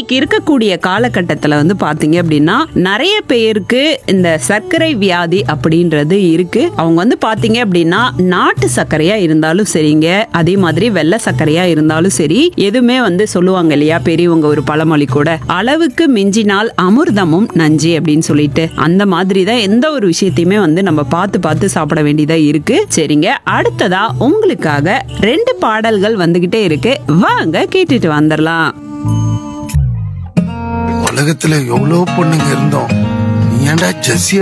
இன்னைக்கு இருக்கக்கூடிய காலகட்டத்துல வந்து பாத்தீங்க அப்படின்னா நிறைய பேருக்கு இந்த சர்க்கரை வியாதி அப்படின்றது இருக்கு அவங்க வந்து பாத்தீங்க அப்படின்னா நாட்டு சர்க்கரையா இருந்தாலும் சரிங்க அதே மாதிரி வெள்ளை சர்க்கரையா இருந்தாலும் சரி எதுவுமே வந்து சொல்லுவாங்க இல்லையா பெரியவங்க ஒரு பழமொழி கூட அளவுக்கு மிஞ்சினால் அமிர்தமும் நஞ்சு அப்படின்னு சொல்லிட்டு அந்த மாதிரி தான் எந்த ஒரு விஷயத்தையுமே வந்து நம்ம பார்த்து பார்த்து சாப்பிட வேண்டியதா இருக்கு சரிங்க அடுத்ததா உங்களுக்காக ரெண்டு பாடல்கள் வந்துகிட்டே இருக்கு வாங்க கேட்டுட்டு வந்துடலாம் உலகத்துல எவ்வளவு பொண்ணுங்க இருந்தோம் நீ ஏன்டா ஜெஸ்ஸிய